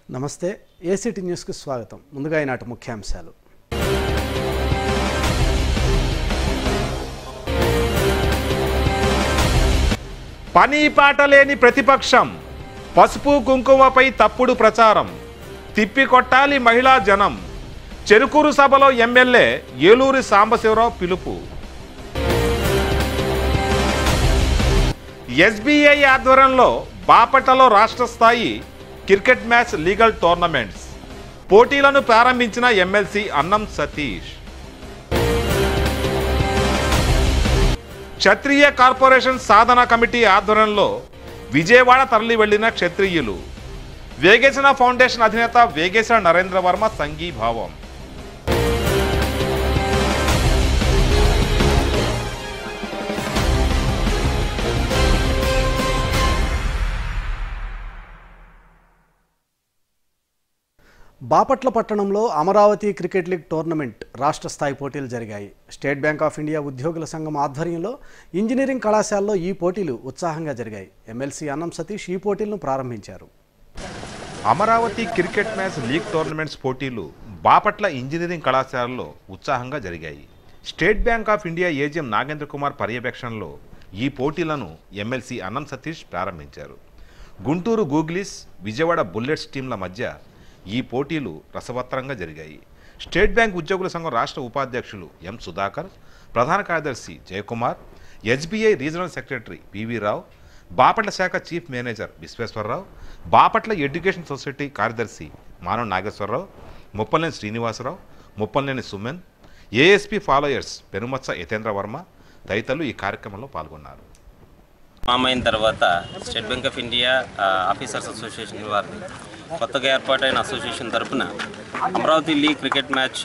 నమస్తే ఏసీటీ న్యూస్కు స్వాగతం ముందుగా ఈనాటి ముఖ్యాంశాలు పని పాట లేని ప్రతిపక్షం పసుపు కుంకుమపై తప్పుడు ప్రచారం తిప్పి కొట్టాలి మహిళా జనం చెరుకూరు సభలో ఎమ్మెల్యే ఏలూరి సాంబశివరావు పిలుపు ఎస్బీఐ ఆధ్వర్యంలో బాపట్లలో రాష్ట్ర స్థాయి క్రికెట్ మ్యాచ్ లీగల్ టోర్నమెంట్స్ పోటీలను ప్రారంభించిన ఎమ్మెల్సీ అన్నం సతీష్ క్షత్రియ కార్పొరేషన్ సాధన కమిటీ ఆధ్వర్యంలో విజయవాడ తరలి వెళ్లిన క్షత్రియులు వేగేసిన ఫౌండేషన్ అధినేత వేగేశ్వర నరేంద్ర వర్మ సంఘీభావం బాపట్ల పట్టణంలో అమరావతి క్రికెట్ లీగ్ టోర్నమెంట్ రాష్ట్ర స్థాయి పోటీలు జరిగాయి స్టేట్ బ్యాంక్ ఆఫ్ ఇండియా ఉద్యోగుల సంఘం ఆధ్వర్యంలో ఇంజనీరింగ్ కళాశాలలో ఈ పోటీలు ఉత్సాహంగా జరిగాయి ఎమ్మెల్సీ అన్నం సతీష్ ఈ పోటీలను ప్రారంభించారు Amaravati cricket match league tournaments పోటీలు బాపట్ల ఇంజనీరింగ్ కళాశాలలో ఉత్సాహంగా జరిగాయి state bank of India AGM Nagendra Kumar పర్యవేక్షణలో ఈ పోటీలను ఎమ్మెల్సీ అన్నం సతీష్ ప్రారంభించారు గుంటూరు గూగ్లీస్ విజయవాడ బుల్లెట్స్ టీంల మధ్య ఈ పోటీలు రసవత్తరంగా జరిగాయి స్టేట్ బ్యాంక్ ఉద్యోగుల సంఘం రాష్ట్ర ఉపాధ్యక్షులు ఎం సుధాకర్ ప్రధాన కార్యదర్శి Jayakumar SBI regional secretary P V Rao Bapatla శాఖ chief manager Visweswara Rao Bapatla education society కార్యదర్శి మానవ నాగేశ్వరరావు ముప్పలేని శ్రీనివాసరావు ముప్పలేని సుమెన్ ఏఎస్పీ ఫాలోయర్స్ పెనుమత్స యతేంద్ర వర్మ తదితరులు ఈ కార్యక్రమంలో పాల్గొన్నారు ఫామ్ అయిన తర్వాత స్టేట్ బ్యాంక్ ఆఫ్ ఇండియా ఆ, ఆఫీసర్స్ అసోసియేషన్ వారిని కొత్తగా ఏర్పాటైన అసోసియేషన్ తరపున అమరావతి లీగ్ క్రికెట్ మ్యాచ్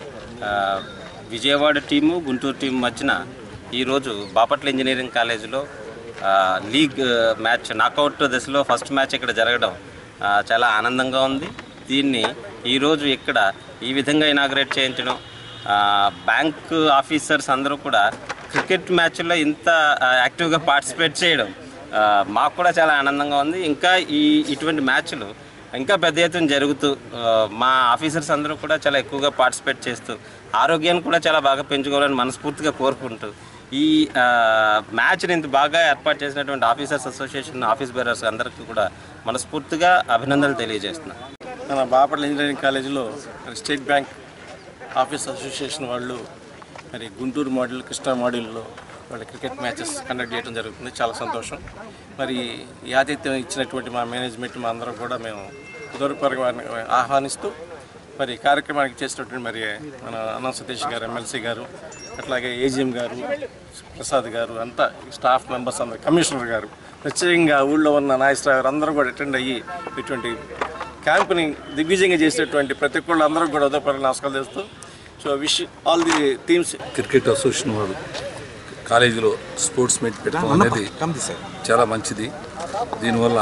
ఆ, విజయవాడ టీము గుంటూరు టీం మధ్యన ఈరోజు బాపట్ల ఇంజనీరింగ్ కాలేజీలో ఆ, లీగ్ ఆ, మ్యాచ్ నాకౌట్ దశలో ఫస్ట్ మ్యాచ్ ఇక్కడ జరగడం ఆ, చాలా ఆనందంగా ఉంది దీన్ని ఈరోజు ఇక్కడ ఈ విధంగా ఇనాగ్రేట్ చేయించడం ఆ, బ్యాంక్ ఆఫీసర్స్ అందరూ కూడా క్రికెట్ మ్యాచ్లో ఇంత ఆ, యాక్టివ్గా పార్టిసిపేట్ చేయడం ఆ, మాకు కూడా చాలా ఆనందంగా ఉంది ఇంకా ఈ ఇటువంటి మ్యాచ్లు ఇంకా పెద్ద ఎత్తున జరుగుతూ ఆ, మా ఆఫీసర్స్ అందరూ కూడా చాలా ఎక్కువగా పార్టిసిపేట్ చేస్తూ ఆరోగ్యాన్ని కూడా చాలా బాగా పెంచుకోవాలని మనస్ఫూర్తిగా కోరుకుంటూ ఈ ఆ, మ్యాచ్ని ఇంత బాగా ఏర్పాటు చేసినటువంటి ఆఫీసర్స్ అసోసియేషన్ ఆఫీస్ బేరర్స్ అందరికీ కూడా మనస్ఫూర్తిగా అభినందనలు తెలియజేస్తున్నాను మన బాపట్ల ఇంజనీరింగ్ కాలేజీలో మరి స్టేట్ బ్యాంక్ ఆఫీస్ అసోసియేషన్ వాళ్ళు మరి గుంటూరు మోడల్ కృష్ణా మోడల్లో వాళ్ళ క్రికెట్ మ్యాచెస్ కండక్ట్ చేయడం జరుగుతుంది చాలా సంతోషం మరి ఈ ఆతిథ్యం ఇచ్చినటువంటి మా మేనేజ్మెంట్ మా అందరం కూడా మేము హృదయపూర్వకంగా ఆహ్వానిస్తూ మరి ఈ కార్యక్రమానికి చేసినటువంటి మరి మన అనంత సతీష్ గారు ఎమ్మెల్సీ గారు అట్లాగే ఏజీఎం గారు ప్రసాద్ గారు అంతా స్టాఫ్ మెంబర్స్ అందరు కమిషనర్ గారు ప్రత్యేకంగా ఊళ్ళో ఉన్న నాయకులు గారు అందరూ కూడా అటెండ్ అయ్యి ఇటువంటి క్యాంప్ని దిగ్విజయంగా చేసినటువంటి ప్రతి ఒక్కళ్ళు అందరూ కూడా ఉదయపూర్వక నమస్కారం చేస్తూ so wish all the teams cricket association వారు కాలేజీలో స్పోర్ట్స్ మీట్ పెట్టడం అనేది చాలా మంచిది దీనివల్ల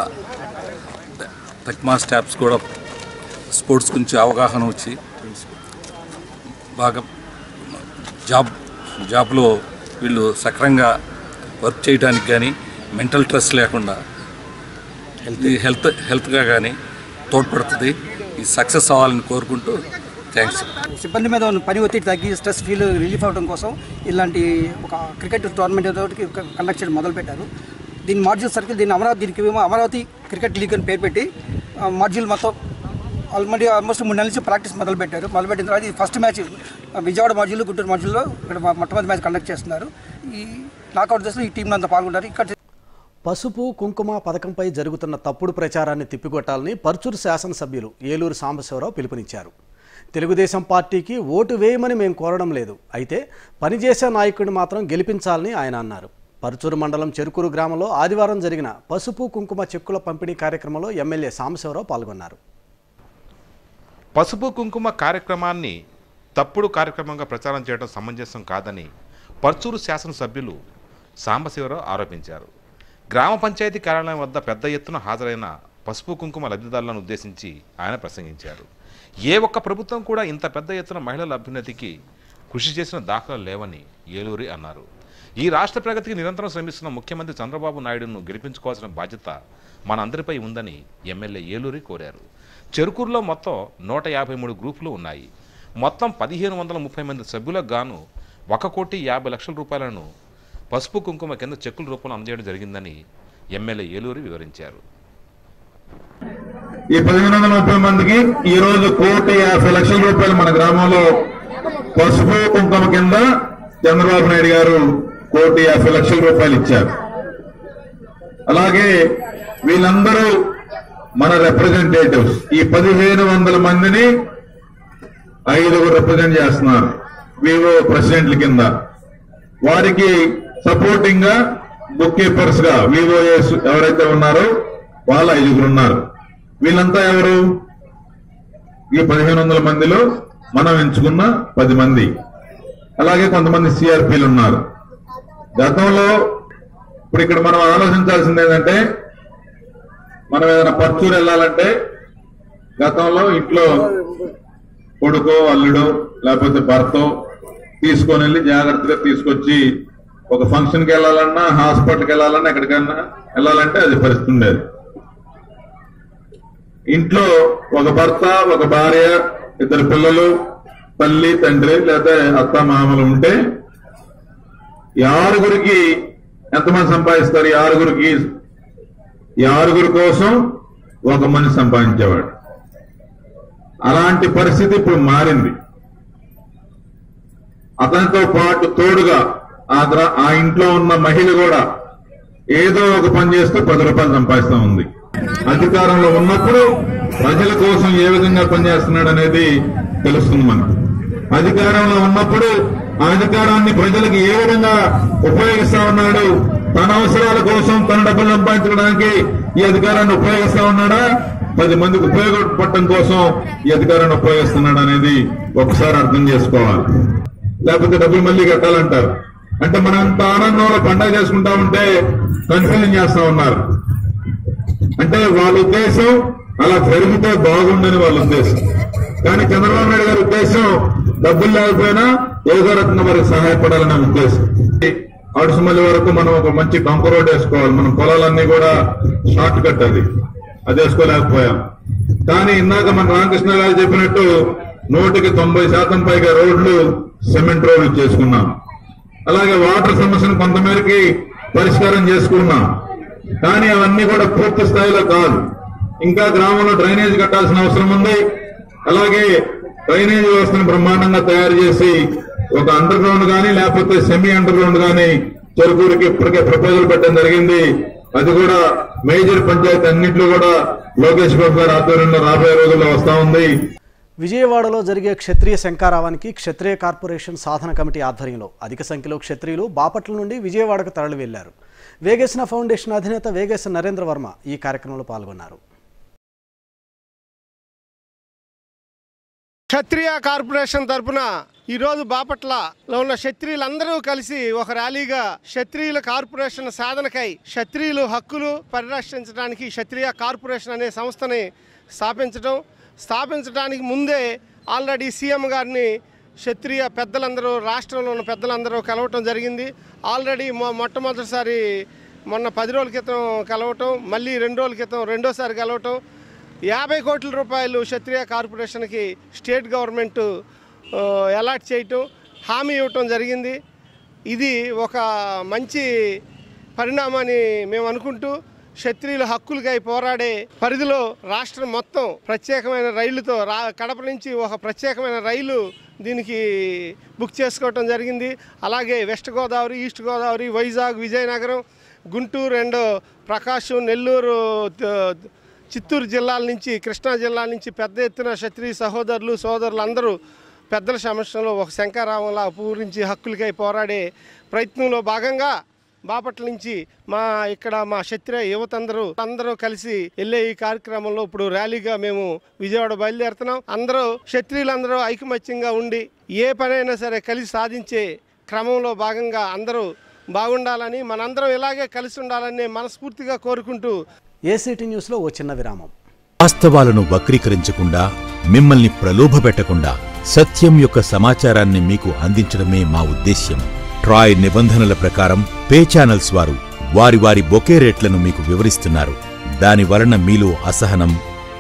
టెక్మా స్టాఫ్స్ కూడా స్పోర్ట్స్ గురించి అవగాహన వచ్చి బాగా జాబ్ జాబ్లో వీళ్ళు సక్రంగా వర్క్ చేయడానికి కానీ మెంటల్ స్ట్రెస్ లేకుండా ఈ హెల్త్ హెల్త్గా కానీ తోడ్పడుతుంది ఈ సక్సెస్ అవ్వాలని కోరుకుంటూ థ్యాంక్స్ సిబ్బంది మీద ఉన్న పని ఒత్తిడి తగ్గి స్ట్రెస్ ఫీల్ రిలీఫ్ అవడం కోసం ఇలాంటి ఒక క్రికెట్ టోర్నమెంట్ తోటి కండక్ట్ చేయడం మొదలుపెట్టారు దీని మాడ్యూల్ సర్కిల్ దీన్ని అమరావతి దీనికి ఏమో అమరావతి క్రికెట్ లీగ్ అని పేరు పెట్టి ఆ, మాడ్యూల్ మొత్తం ఆల్రెడీ ఆల్మోస్ట్ మూడు నెలల నుంచి ప్రాక్టీస్ మొదలుపెట్టారు మొదలుపెట్టిన తర్వాత ఇది first match Vijayawada module Guntur మాడ్యూల్లో ఇక్కడ మొట్టమొదటి మ్యాచ్ కండక్ట్ చేస్తున్నారు ఈ నాకౌట్ దశలో ఈ టీంలో అంతా పాల్గొంటారు ఇక్కడ పసుపు కుంకుమ పథకంపై జరుగుతున్న తప్పుడు ప్రచారాన్ని తిప్పికొట్టాలని పర్చూరు శాసనసభ్యులు ఏలూరు సాంబశివరావు పిలుపునిచ్చారు తెలుగుదేశం పార్టీకి ఓటు వేయమని మేము కోరడం లేదు అయితే పనిచేసే నాయకుడిని మాత్రం గెలిపించాలని ఆయన అన్నారు పరుచూరు మండలం చెరుకూరు గ్రామంలో ఆదివారం జరిగిన పసుపు కుంకుమ చెక్కుల పంపిణీ కార్యక్రమంలో ఎమ్మెల్యే సాంబశివరావు పాల్గొన్నారు పసుపు కుంకుమ కార్యక్రమాన్ని తప్పుడు కార్యక్రమంగా ప్రచారం చేయడం సమంజసం కాదని పర్చూరు శాసనసభ్యులు సాంబశివరావు ఆరోపించారు గ్రామ పంచాయతీ కార్యాలయం వద్ద పెద్ద ఎత్తున హాజరైన పసుపు కుంకుమ లబ్ధిదారులను ఉద్దేశించి ఆయన ప్రసంగించారు ఏ ఒక్క ప్రభుత్వం కూడా ఇంత పెద్ద ఎత్తున మహిళల అభ్యున్నతికి కృషి చేసిన దాఖలాలు లేవని ఏలూరి అన్నారు ఈ రాష్ట్ర ప్రగతికి నిరంతరం శ్రమిస్తున్న ముఖ్యమంత్రి చంద్రబాబు నాయుడును గెలిపించుకోవాల్సిన బాధ్యత మనందరిపై ఉందని ఎమ్మెల్యే ఏలూరి కోరారు చెరుకూరులో మొత్తం నూట యాభై మూడు గ్రూపులు ఉన్నాయి మొత్తం పదిహేను వందల ముప్పై మంది సభ్యులకు గాను ఒక కోటి యాభై లక్షల రూపాయలను పసుపు కుంకుమ కింద చెక్కుల రూపంలో అందజేయడం జరిగిందని ఎమ్మెల్యే ఏలూరి వివరించారు ఈ పదిహేను వందల ముప్పై మందికి ఈ రోజు కోటి యాభై లక్షల రూపాయలు మన గ్రామంలో పసుపు కుంకుమ కింద చంద్రబాబు నాయుడు గారు కోటి యాభై లక్షల రూపాయలు ఇచ్చారు అలాగే వీళ్ళందరూ మన రిప్రజెంటేటివ్స్ ఈ పదిహేను వందల మందిని ఐదుగురు రిప్రజెంట్ చేస్తున్నారు వివో ప్రెసిడెంట్ల కింద వారికి సపోర్టింగ్ గా బుక్ కీపర్స్ గా వివోఎస్ ఎవరైతే ఉన్నారో వాళ్ళు ఐదుగురు ఉన్నారు వీళ్ళంతా ఎవరు ఈ పదిహేను వందల మందిలో మనం ఎంచుకున్న పది మంది అలాగే కొంతమంది సిఆర్పీలు ఉన్నారు గతంలో ఇప్పుడు ఇక్కడ మనం ఆలోచించాల్సింది ఏంటంటే మనం ఏదైనా పర్చూరు వెళ్ళాలంటే గతంలో ఇంట్లో కొడుకో అల్లుడో లేకపోతే భర్తో తీసుకొని వెళ్ళి జాగ్రత్తగా తీసుకొచ్చి ఒక ఫంక్షన్కి వెళ్ళాలన్నా హాస్పిటల్కి వెళ్ళాలన్నా ఎక్కడికైనా వెళ్ళాలంటే అది పరిస్థితి ఉండేది ఇంట్లో ఒక భర్త ఒక భార్య ఇద్దరు పిల్లలు తల్లి తండ్రి లేదా అత్త మామలు ఉంటే ఈ ఆరుగురికి ఎంతమంది సంపాదిస్తారు ఈ ఆరుగురికి ఈ ఆరుగురు కోసం ఒక మనిషి సంపాదించేవాడు అలాంటి పరిస్థితి ఇప్పుడు మారింది అతనితో పాటు తోడుగా ఆ గ్ర- ఆ ఇంట్లో ఉన్న మహిళ కూడా ఏదో ఒక పని చేస్తూ పది రూపాయలు సంపాదిస్తా ఉంది అధికారంలో ఉన్నప్పుడు ప్రజల కోసం ఏ విధంగా పనిచేస్తున్నాడు అనేది తెలుస్తుంది మనకు అధికారంలో ఉన్నప్పుడు ఆ అధికారాన్ని ప్రజలకు ఏ విధంగా ఉపయోగిస్తా ఉన్నాడు తన అవసరాల కోసం తన డబ్బులు సంపాదించుకోవడానికి ఈ అధికారాన్ని ఉపయోగిస్తా ఉన్నాడా పది మందికి ఉపయోగపడటం కోసం ఈ అధికారాన్ని ఉపయోగిస్తున్నాడు అనేది ఒకసారి అర్థం చేసుకోవాలి లేకపోతే డబ్బులు మళ్ళీ కట్టాలంటారు అంటే మనం అంత ఆనందంలో పండగ చేసుకుంటా ఉంటే కన్ఫ్యూజన్ చేస్తా ఉన్నారు అంటే వాళ్ళ ఉద్దేశం అలా జరిగితే బాగుండని వాళ్ళ ఉద్దేశం కానీ చంద్రబాబు నాయుడు గారి ఉద్దేశం డబ్బులు లేకపోయినా ఏదో రకంగా వారికి సహాయపడాలనే ఉద్దేశం అడుసుమల్లి వరకు మనం ఒక మంచి కంప రోడ్ వేసుకోవాలి మన పొలాలన్నీ కూడా షార్ట్ కట్ అది అది వేసుకోలేకపోయాం కానీ ఇందాక మన రామకృష్ణ గారు చెప్పినట్టు నూటికి తొంభై శాతం పైగా రోడ్లు సిమెంట్ రోడ్లు చేసుకున్నాం అలాగే వాటర్ సమస్యను కొంతమేరకి పరిష్కారం చేసుకున్నాం కానీ అవన్నీ కూడా పూర్తి స్థాయిలో కాదు ఇంకా గ్రామంలో డ్రైనేజ్ కట్టాల్సిన అవసరం ఉంది అలాగే డ్రైనేజ్ వ్యవస్థను బ్రహ్మాండంగా తయారు చేసి ఒక అండర్ గ్రౌండ్ కానీ లేకపోతే సెమీ అండర్ గ్రౌండ్ కానీ చెరుకూరికి ఇప్పటికే ప్రపోజల్ పెట్టడం జరిగింది అది కూడా మేజర్ పంచాయతీ అన్నింటిలో కూడా లోకేష్ బాబు గారి ఆధ్వర్యంలో రాబోయే రోజుల్లో వస్తా ఉంది విజయవాడలో జరిగే క్షత్రియ శంకారావానికి క్షత్రియ కార్పొరేషన్ సాధన కమిటీ ఆధ్వర్యంలో అధిక సంఖ్యలో క్షత్రియులు బాపట్ల నుండి విజయవాడకు తరలి వెళ్లారు వేగేసిన ఫౌండేషన్ అధినేత వేగేశ నరేంద్ర వర్మ ఈ కార్యక్రమంలో పాల్గొన్నారు క్షత్రియ కార్పొరేషన్ తరపున ఈరోజు బాపట్లలో ఉన్న క్షత్రియులందరూ కలిసి ఒక ర్యాలీగా క్షత్రియుల కార్పొరేషన్ సాధనకై క్షత్రియులు హక్కులు పరిరక్షించడానికి క్షత్రియ కార్పొరేషన్ అనే సంస్థని స్థాపించడం స్థాపించడానికి ముందే ఆల్రెడీ సీఎం గారిని క్షత్రియ పెద్దలందరూ రాష్ట్రంలో ఉన్న పెద్దలందరూ కలవటం జరిగింది ఆల్రెడీ మొ మొట్టమొదటిసారి మొన్న పది రోజుల క్రితం కలవటం మళ్ళీ రెండు రోజుల క్రితం రెండోసారి కలవటం యాభై కోట్ల రూపాయలు క్షత్రియ కార్పొరేషన్కి స్టేట్ గవర్నమెంట్ ఆ, అలాట్ చేయటం హామీ ఇవ్వటం జరిగింది ఇది ఒక మంచి పరిణామాన్ని మేము అనుకుంటూ క్షత్రియుల హక్కులకై పోరాడే పరిధిలో రాష్ట్రం మొత్తం ప్రత్యేకమైన రైళ్లతో రా కడప నుంచి ఒక ప్రత్యేకమైన రైలు దీనికి బుక్ చేసుకోవటం జరిగింది అలాగే west Godavari east Godavari Vizag Vizianagaram Guntur and Prakasam Nellore త- చిత్తూరు జిల్లాల నుంచి కృష్ణా జిల్లా నుంచి పెద్ద ఎత్తున క్షత్రియ సహోదరులు సోదరులు అందరూ పెద్దల సమస్యలో ఒక శంకారావంలా పూరించి హక్కులకై పోరాడే ప్రయత్నంలో భాగంగా బాపట్ల నుంచి మా ఇక్కడ మా క్షత్రియ యువత అందరూ అందరూ కలిసి వెళ్ళే ఈ కార్యక్రమంలో ఇప్పుడు ర్యాలీగా మేము విజయవాడ బయలుదేరుతున్నాం అందరూ క్షత్రియులందరూ ఐకమత్యంగా ఉండి ఏ పనైనా సరే కలిసి సాధించే క్రమంలో భాగంగా అందరూ బాగుండాలని మనందరం ఇలాగే కలిసి ఉండాలని మనస్ఫూర్తిగా కోరుకుంటూ ఏసీటీ న్యూస్లో ఓ చిన్న విరామం వాస్తవాలను వక్రీకరించకుండా మిమ్మల్ని ప్రలోభపెట్టకుండా సత్యం యొక్క సమాచారాన్ని మీకు అందించడమే మా ఉద్దేశ్యం ట్రాయ్ నిబంధనల ప్రకారం పే ఛానల్స్ వారు వారి వారి బొకే రేట్లను మీకు వివరిస్తున్నారు దాని వలన మీలో అసహనం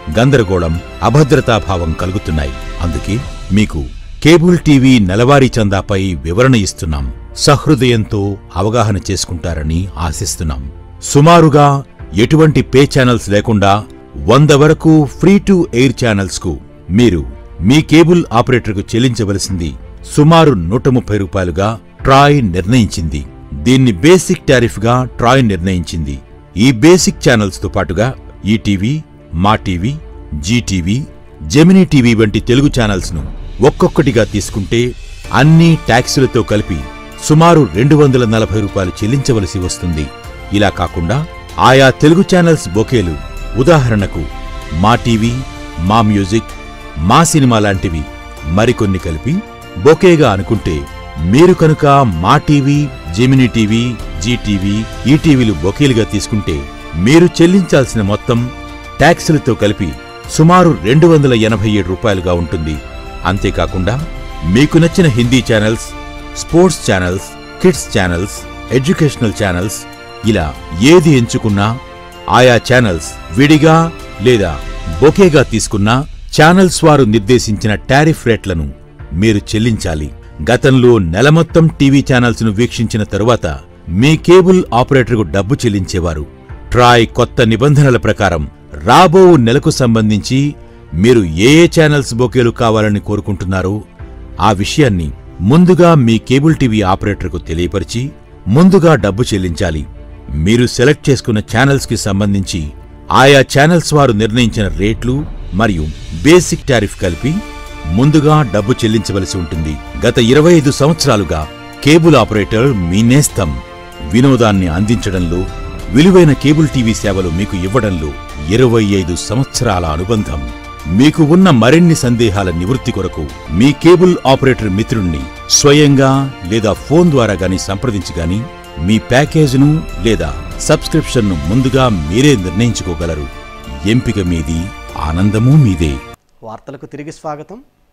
గందరగోళం అభద్రతాభావం కలుగుతున్నాయి అందుకే మీకు కేబుల్ టీవీ నెలవారీ చందాపై వివరణ ఇస్తున్నాం సహృదయంతో అవగాహన చేసుకుంటారని ఆశిస్తున్నాం సుమారుగా ఎటువంటి పే ఛానల్స్ లేకుండా వంద వరకు ఫ్రీ టు ఎయిర్ ఛానల్స్ కు మీరు మీ కేబుల్ ఆపరేటర్కు చెల్లించవలసింది సుమారు నూట ముప్పై రూపాయలుగా ట్రాయ్ నిర్ణయించింది దీన్ని బేసిక్ టారిఫ్ గా ట్రాయ్ నిర్ణయించింది ఈ బేసిక్ ఛానల్స్ తో పాటుగా ఈటీవీ మా టీవీ జీటీవీ జెమినీ టీవీ వంటి తెలుగు ఛానల్స్ ను ఒక్కొక్కటిగా తీసుకుంటే అన్ని ట్యాక్సులతో కలిపి సుమారు రెండు వందల నలభై రూపాయలు చెల్లించవలసి వస్తుంది ఇలా కాకుండా ఆయా తెలుగు ఛానల్స్ బొకేలు ఉదాహరణకు మా టీవీ మా మ్యూజిక్ మా సినిమా లాంటివి మరికొన్ని కలిపి బొకేగా అనుకుంటే మీరు కనుక Maa TV Gemini TV Zee TV ఈటీవీలు బొకేలుగా తీసుకుంటే మీరు చెల్లించాల్సిన మొత్తం ట్యాక్సులతో కలిపి సుమారు రెండు వందల ఎనభై ఏడు రూపాయలుగా ఉంటుంది అంతేకాకుండా మీకు నచ్చిన Hindi channels sports channels kids channels educational channels ఇలా ఏది ఎంచుకున్నా ఆయా ఛానల్స్ విడిగా లేదా బొకేగా తీసుకున్నా ఛానల్స్ వారు నిర్దేశించిన టారిఫ్ రేట్లను మీరు చెల్లించాలి గతంలో నెల మొత్తం టీవీ ఛానల్స్ ను వీక్షించిన తరువాత మీ కేబుల్ ఆపరేటర్కు డబ్బు చెల్లించేవారు ట్రాయ్ కొత్త నిబంధనల ప్రకారం రాబో నెలకు సంబంధించి మీరు ఏ ఏ ఛానల్స్ బొకేలు కావాలని కోరుకుంటున్నారో ఆ విషయాన్ని ముందుగా మీ కేబుల్ టీవీ ఆపరేటర్కు తెలియపరిచి ముందుగా డబ్బు చెల్లించాలి మీరు సెలెక్ట్ చేసుకున్న ఛానల్స్ కి సంబంధించి ఆయా ఛానల్స్ వారు నిర్ణయించిన రేట్లు మరియు బేసిక్ టారిఫ్ కలిపి ముందుగా డబ్బు చెల్లించవలసి ఉంటుంది గత ఇరవై ఐదు సంవత్సరాలుగా కేబుల్ ఆపరేటర్ మీ నేస్తం వినోదాన్ని అందించడంలో విలువైన కేబుల్ టీవీ సేవలు మీకు ఇవ్వడంలో ఇరవై ఐదు సంవత్సరాల అనుబంధం మీకు ఉన్న మరిన్ని సందేహాల నివృత్తి కొరకు మీ కేబుల్ ఆపరేటర్ మిత్రుణ్ణి స్వయంగా లేదా ఫోన్ ద్వారా గాని సంప్రదించి గాని మీ ప్యాకేజీను లేదా సబ్స్క్రిప్షన్ను ముందుగా మీరే నిర్ణయించుకోగలరు ఎంపిక మీది ఆనందమూ మీదే వార్తలకు తిరిగి స్వాగతం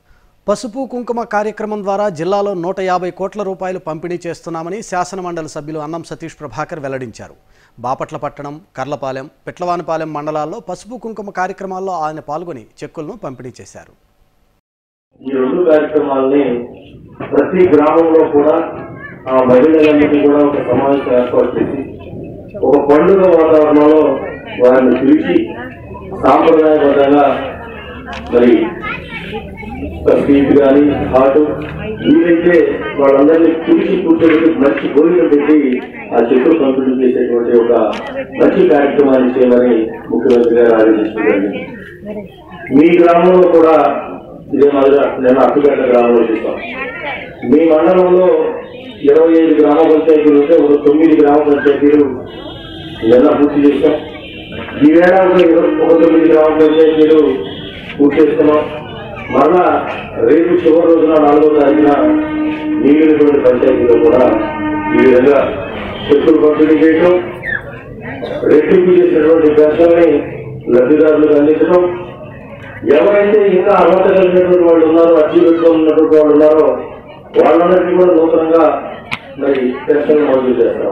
పసుపు కుంకుమ కార్యక్రమం ద్వారా జిల్లాలో నూట యాభై కోట్ల రూపాయలు పంపిణీ చేస్తున్నామని శాసనమండలి సభ్యులు అన్నం సతీష్ ప్రభాకర్ వెల్లడించారు బాపట్ల పట్టణం కర్లపాలెం పిట్లవానిపాలెం మండలాల్లో పసుపు కుంకుమ కార్యక్రమాల్లో ఆయన పాల్గొని చెక్కులను పంపిణీ చేశారు ఈ రెండు కార్యక్రమాల్ని ప్రతి గ్రామంలో కూడా ఆ మహిళలందరినీ కూడా ఒక సమావేశం ఏర్పాటు చేసి ఒక పండుగ వాతావరణంలో వారిని పిలిచి సాంప్రదాయబద్ధంగా మరి స్వీట్ కానీ హాట్ వీలైతే వాళ్ళందరినీ పిలిచి కూర్చోబెట్టి మంచి భోజనం పెట్టి ఆ చెక్కులు పంపిణీ చేసేటువంటి ఒక మంచి కార్యక్రమాన్ని చేయమని ముఖ్యమంత్రి గారు ఆదేశిస్తున్నారు మీ గ్రామంలో కూడా ఇదే మాదిరిగా నేను అప్పుగడ్డ గ్రామంలో చూస్తాం మీ మండలంలో ఇరవై ఐదు గ్రామ పంచాయతీలు ఉంటే ఒక తొమ్మిది గ్రామ పంచాయతీలు నిన్న పూర్తి చేశాం ఈవేళ ఒక ఇరవై ఒక తొమ్మిది గ్రామ పంచాయతీలు పూర్తి చేస్తున్నాం మరలా రేపు చివరి రోజున నాలుగో తారీఖున మిగిలినటువంటి పంచాయతీలో కూడా ఈ విధంగా చెక్కులు పంపిణీ చేయటం రెట్టింపు చేసినటువంటి పెన్షన్ని లబ్ధిదారులకు అందించడం ఎవరైతే ఇంకా అర్హత కలిగినటువంటి వాళ్ళు ఉన్నారో అర్జీ పెట్టుకొని ఉన్నటువంటి వాళ్ళు ఉన్నారో వాళ్ళందరికీ కూడా నూతనంగా మరి పెన్షన్ మంజూరు చేస్తాం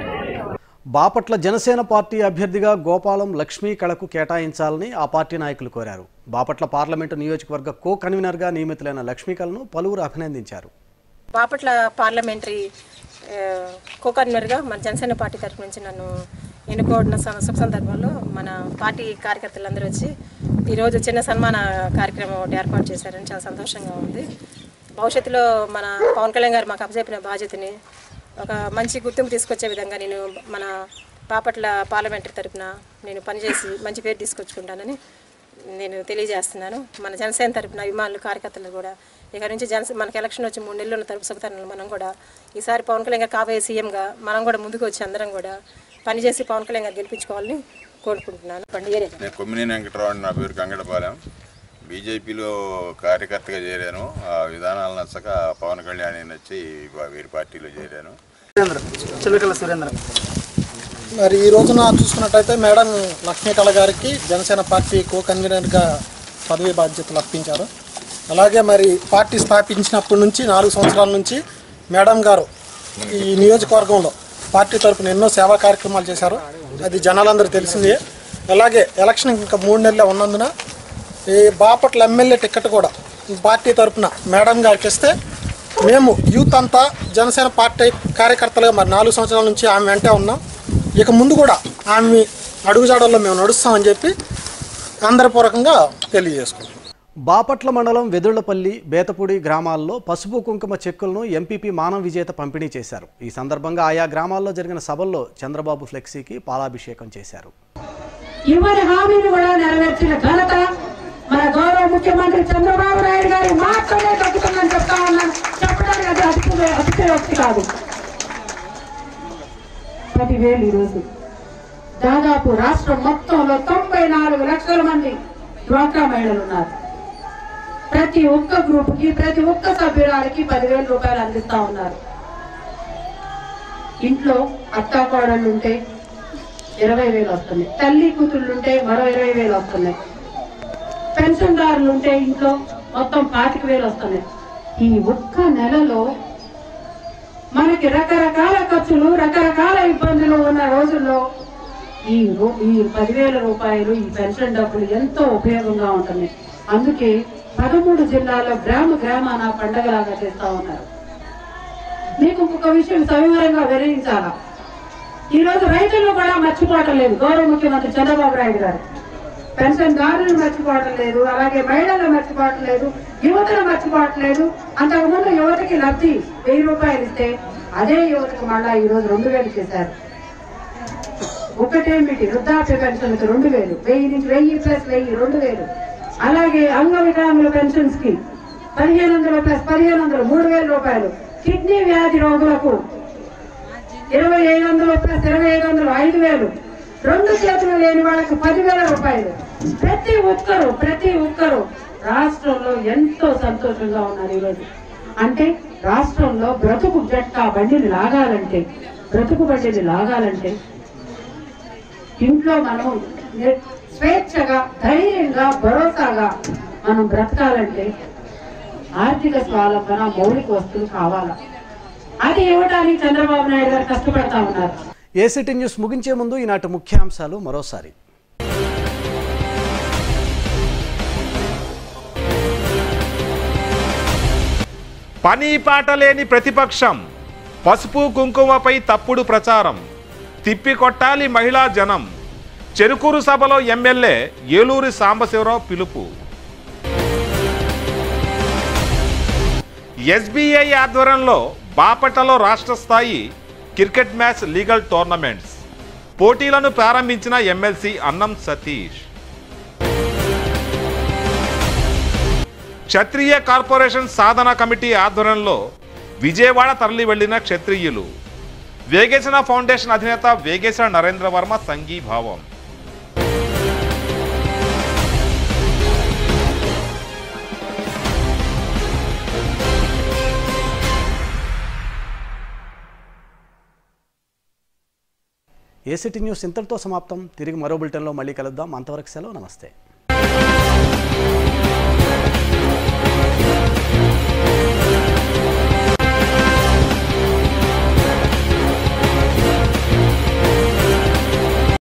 బాపట్ల జనసేన పార్టీ అభ్యర్థిగా గోపాలం లక్ష్మీ కళకు కేటాయించాలని ఆ పార్టీ నాయకులు కోరారు బాపట్ల పార్లమెంటు నియోజకవర్గ కో కన్వీనర్గా నియమితులైన లక్ష్మీ కళను పలువురు అభినందించారు బాపట్ల పార్లమెంటరీ ఆ, కోకన్వీనర్గా మన జనసేన పార్టీ తరఫు నుంచి నన్ను ఎన్నుకోవడం సం- శుభ సందర్భంలో మన పార్టీ కార్యకర్తలందరూ వచ్చి ఈరోజు చిన్న సన్మాన కార్యక్రమం ఒకటి ఏర్పాటు చేశారని చాలా సంతోషంగా ఉంది భవిష్యత్తులో మన పవన్ కళ్యాణ్ గారు మాకు అప్పచెప్పిన బాధ్యతని ఒక మంచి గుర్తింపు తీసుకొచ్చే విధంగా నేను మన బాపట్ల పార్లమెంటరీ తరఫున నేను పనిచేసి మంచి పేరు తీసుకొచ్చుకుంటానని నేను తెలియజేస్తున్నాను మన జనసేన తరపున అభిమానులు కార్యకర్తలు కూడా ఇక నుంచి జనసే మనకి ఎలక్షన్ వచ్చి మూడు నెలలు ఉన్న తరపు శుభతరుణాలు మనం కూడా ఈసారి పవన్ కళ్యాణ్ గారు కాబోయే సీఎంగా మనం కూడా ముందుకు వచ్చి అందరం కూడా పనిచేసి పవన్ కళ్యాణ్ గారు గెలిపించుకోవాలని కోరుకుంటున్నాను పండుగ నేను కొమ్మినేని వెంకటరావు నా పేరు కంగడపాలెం బీజేపీలో కార్యకర్తగా చేరాను ఆ విధానాలు నచ్చక పవన్ కళ్యాణ్ నచ్చి వీరి పార్టీలో చేరాను చిలకల సురేంద్ర మరి ఈ రోజున చూసుకున్నట్టయితే మేడం లక్ష్మీకళ గారికి జనసేన పార్టీ కో కన్వీనర్గా పదవి బాధ్యతలు అర్పించారు అలాగే మరి పార్టీ స్థాపించినప్పటి నుంచి నాలుగు సంవత్సరాల నుంచి మేడం గారు ఈ నియోజకవర్గంలో పార్టీ తరపున ఎన్నో సేవా కార్యక్రమాలు చేశారు అది జనాలందరూ తెలిసిందే అలాగే ఎలక్షన్ ఇంకా మూడు నెలలే ఉన్నందున ఈ బాపట్ల ఎమ్మెల్యే టికెట్ కూడా పార్టీ తరఫున మేడం గారికి ఇస్తే మేము యూత్ అంతా జనసేన పార్టీ కార్యకర్తలుగా మరి నాలుగు సంవత్సరాల నుంచి ఆమె వెంటే ఉన్నాం ఇక ముందు కూడా ఆమె అడుగుజాడల్లో మేము నడుస్తామని చెప్పి అందరిపూర్వకంగా తెలియజేసుకుంటాం బాపట్ల మండలం వెదుళ్లపల్లి బేతపూడి గ్రామాల్లో పసుపు కుంకుమ చెక్కులను ఎంపీపీ మానవ విజేత పంపిణీ చేశారు ఈ సందర్భంగా ఆయా గ్రామాల్లో జరిగిన సభల్లో చంద్రబాబు ఫ్లెక్సీకి పాలాభిషేకం చేశారు ఇవ్వని హామీని కూడా నెరవేర్చిన ఘనత మన గౌరవ ముఖ్యమంత్రి చంద్రబాబు నాయుడు గారి మాత్రమే దక్కుతుందని చెప్తా ఉన్నాను చెప్పడానికి అది అతిశయ అతిశయోక్తి కాదు పదివేలు ఈరోజు దాదాపు రాష్ట్రం మొత్తంలో తొంభై నాలుగు లక్షల మంది డ్వాక్రా మహిళలు ఉన్నారు ప్రతి ఒక్క గ్రూప్ కి ప్రతి ఒక్క సభ్యురాలకి పదివేల రూపాయలు అందిస్తా ఉన్నారు ఇంట్లో అత్తా కోడళ్ళు ఉంటే ఇరవై వేలు వస్తున్నాయి తల్లి కూతుళ్ళు ఉంటే మరో ఇరవై వేలు వస్తున్నాయి పెన్షన్దారులు ఉంటే ఇంట్లో మొత్తం పాతిక వేలు వస్తున్నాయి ఈ ఒక్క నెలలో మనకి రకరకాల ఖర్చులు రకరకాల ఇబ్బందులు ఉన్న రోజుల్లో ఈ రూ- ఈ పదివేల రూపాయలు ఈ పెన్షన్ డబ్బులు ఎంతో ఉపయోగంగా ఉంటుంది అందుకే పదమూడు జిల్లాల్లో గ్రామ గ్రామాన పండగలాగా చేస్తా ఉన్నారు మీకు ఇంకొక విషయం సవివరంగా వివరించాలా ఈ రోజు రైతులను కూడా మర్చిపోవటం లేదు గౌరవ ముఖ్యమంత్రి చంద్రబాబు నాయుడు గారు పెన్షన్దారులను మర్చిపోవటం లేదు అలాగే మహిళలను మర్చిపోవటం లేదు యువతను మర్చిపోవటం లేదు అంతకుముందు యువతకి లబ్ధి వెయ్యి రూపాయలు ఇస్తే అదే యువతకు మళ్ళా ఈ రోజు రెండు వేలు చేశారు ఒకటేమిటి వృద్ధాప్య పెన్షన్కి రెండు వేలు వెయ్యి నుంచి వెయ్యి ప్లస్ వెయ్యి రెండు వేలు అలాగే అంగవికలాంగుల పెన్షన్స్ కి పదిహేను వందలు ప్లస్ పదిహేను వందలు మూడు వేల రూపాయలు కిడ్నీ వ్యాధి రోగులకు ఇరవై ఐదు వందలు ప్లస్ ఇరవై ఐదు వందలు ఐదు వేలు రెండు చేతులు లేని వాళ్ళకి పదివేల రూపాయలు ప్రతి ఒక్కరు ప్రతి ఒక్కరు రాష్ట్రంలో ఎంతో సంతోషంగా ఉన్నారు ఈరోజు అంటే రాష్ట్రంలో బ్రతుకు జట్కా బండిని లాగాలంటే బ్రతుకు బండిని లాగాలంటే ఇంట్లో మనం ని- స్వేచ్ఛగా ధైర్యంగా భరోసాగా మనం బ్రతకాలంటే ఆర్థిక స్వావలంబన మౌలిక వస్తువులు కావాలా అది ఇవ్వడానికి చంద్రబాబు నాయుడు గారు కష్టపడతా ఉన్నారు ఏసీటీ న్యూస్ ముగించే ముందు ఈనాటి ముఖ్యాంశాలు మరోసారి పని పాట లేని ప్రతిపక్షం పసుపు కుంకుమపై తప్పుడు ప్రచారం తిప్పికొట్టాలి మహిళా జనం చెరుకూరు సభలో ఎమ్మెల్యే ఏలూరి సాంబశివరావు పిలుపు ఎస్బీఐ ఆధ్వర్యంలో బాపట్లలో రాష్ట్ర స్థాయి క్రికెట్ మ్యాచ్ లీగల్ టోర్నమెంట్స్ పోటీలను ప్రారంభించిన ఎమ్మెల్సీ అన్నం సతీష్ క్షత్రియ కార్పొరేషన్ సాధన కమిటీ ఆధ్వర్యంలో విజయవాడ తరలి వెళ్లిన క్షత్రియులు వేగేశన ఫౌండేషన్ అధినేత వేగేశ నరేంద్ర వర్మ సంఘీభావం ఏసీటీ న్యూస్ ఇంతటితో సమాప్తం తిరిగి మరో బులెటిన్లో మళ్ళీ కలుద్దాం అంతవరకు సెలవు నమస్తే